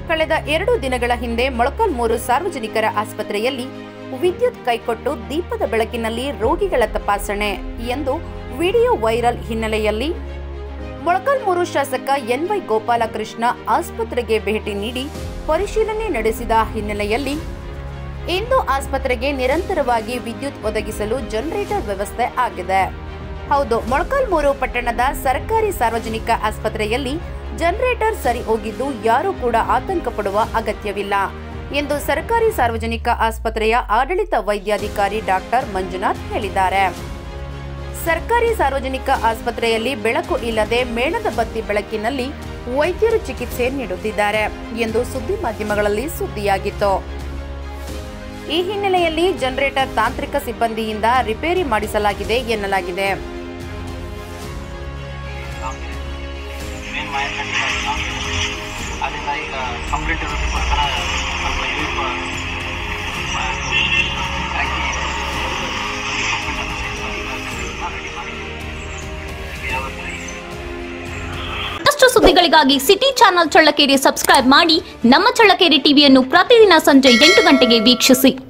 ಕಳೆದ ಎರಡು ದಿನಗಳ ಹಿಂದೆ ಮೊಳಕಾಲ್ಮೂರು ಸಾರ್ವಜನಿಕರ ಆಸ್ಪತ್ರೆಯಲ್ಲಿ ವಿದ್ಯುತ್ ಕೈಕೊಟ್ಟು ದೀಪದ ಬೆಳಕಿನಲ್ಲಿ ರೋಗಿಗಳ ತಪಾಸಣೆ ಎಂದು ವಿಡಿಯೋ ವೈರಲ್ ಹಿನ್ನೆಲೆಯಲ್ಲಿ ಮೊಳಕಾಲ್ಮೂರು ಶಾಸಕ ಎನ್ವೈ ಗೋಪಾಲಕೃಷ್ಣ ಆಸ್ಪತ್ರೆಗೆ ಭೇಟಿ ನೀಡಿ ಪರಿಶೀಲನೆ ನಡೆಸಿದ ಹಿನ್ನೆಲೆಯಲ್ಲಿ ಇಂದು ಆಸ್ಪತ್ರೆಗೆ ನಿರಂತರವಾಗಿ ವಿದ್ಯುತ್ ಒದಗಿಸಲು ಜನರೇಟರ್ ವ್ಯವಸ್ಥೆ ಆಗಿದೆ ಹೌದು ಮೊಳಕಾಲ್ಮೂರು ಪಟ್ಟಣದ ಸರ್ಕಾರಿ ಸಾರ್ವಜನಿಕ ಆಸ್ಪತ್ರೆಯಲ್ಲಿ ಜನರೇಟರ್ ಸರಿ ಹೋಗಿದ್ದು ಯಾರೂ ಕೂಡ ಆತಂಕ ಪಡುವ ಅಗತ್ಯವಿಲ್ಲ ಎಂದು ಸರ್ಕಾರಿ ಸಾರ್ವಜನಿಕ ಆಸ್ಪತ್ರೆಯ ಆಡಳಿತ ವೈದ್ಯಾಧಿಕಾರಿ ಡಾಕ್ಟರ್ ಮಂಜುನಾಥ್ ಹೇಳಿದ್ದಾರೆ ಸರ್ಕಾರಿ ಸಾರ್ವಜನಿಕ ಆಸ್ಪತ್ರೆಯಲ್ಲಿ ಬೆಳಕು ಇಲ್ಲದೆ ಮೇಣದ ಬತ್ತಿ ಬೆಳಕಿನಲ್ಲಿ ವೈದ್ಯರು ಚಿಕಿತ್ಸೆ ನೀಡುತ್ತಿದ್ದಾರೆ ಎಂದು ಸುದ್ದಿ ಮಾಧ್ಯಮಗಳಲ್ಲಿ ಸುದ್ದಿಯಾಗಿತ್ತು ಈ ಹಿನ್ನೆಲೆಯಲ್ಲಿ ಜನರೇಟರ್ ತಾಂತ್ರಿಕ ಸಿಬ್ಬಂದಿಯಿಂದ ರಿಪೇರಿ ಮಾಡಿಸಲಾಗಿದೆ ಎನ್ನಲಾಗಿದೆ ಮೇನ್ ಮಾಯ ಕಟ್ಟಿಲ್ಲ ಅದರಿಂದ ಈಗ ಕಂಪ್ಲೀಟ್ ಇರೋದಕ್ಕೋಸ್ಕರ ಸ್ವಲ್ಪ ಯೂಸ್ ಹಾಕಿ ರೆಡಿ ಮಾಡಿ ಯಾವತ್ತು ಮತ್ತಷ್ಟು ಸುದ್ದಿಗಳಿಗಾಗಿ ಸಿಟಿ ಚಾನೆಲ್ ಚಳ್ಳಕೆರೆ ಸಬ್ಸ್ಕ್ರೈಬ್ ಮಾಡಿ ನಮ್ಮ ಚಳ್ಳಕೆರೆ ಟಿವಿಯನ್ನು ಪ್ರತಿದಿನ ಸಂಜೆ ಎಂಟು ಗಂಟೆಗೆ ವೀಕ್ಷಿಸಿ